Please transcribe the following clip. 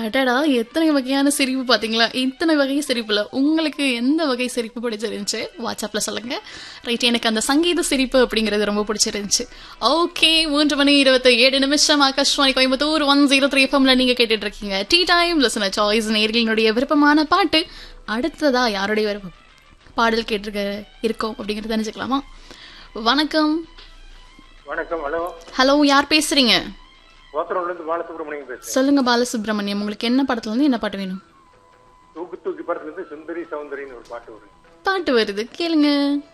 அடடா எத்தனை வகையான சிரிப்பு பாத்தீங்களா இத்தனை வகை சிரிப்புல உங்களுக்கு எந்த வகை சிரிப்பு பிடிச்சிருந்துச்சு வாட்ஸ்அப்ல சொல்லுங்க ரைட் எனக்கு அந்த சங்கீத சிரிப்பு அப்படிங்கிறது ரொம்ப பிடிச்சிருந்துச்சு ஓகே மூன்று மணி இருபத்தி ஏழு நிமிஷம் Akashvani Coimbatore one zero three எஃப்எம்ல நீங்க கேட்டுட்டு இருக்கீங்க டீ டைம் லிசன சாய்ஸ் நேர்களினுடைய விருப்பமான பாட்டு அடுத்ததா யாருடைய விருப்பம் பாடல் கேட்டிருக்க இருக்கோம் அப்படிங்கறது தெரிஞ்சுக்கலாமா வணக்கம் வணக்கம் ஹலோ ஹலோ யார் பேசுறீங்க ஓத்தரோட்லேருந்து பாலசுப்ரமணியம் பேசுறேன் சொல்லுங்க பாலசுப்ரமணியம் உங்களுக்கு என்ன படத்துல இருந்து என்ன பாட்டு வேணும் தூக்கு தூக்கி படத்துலேருந்து சுந்தரி சௌந்தரின்னு ஒரு பாட்டு வரும் பாட்டு வருது கேளுங்க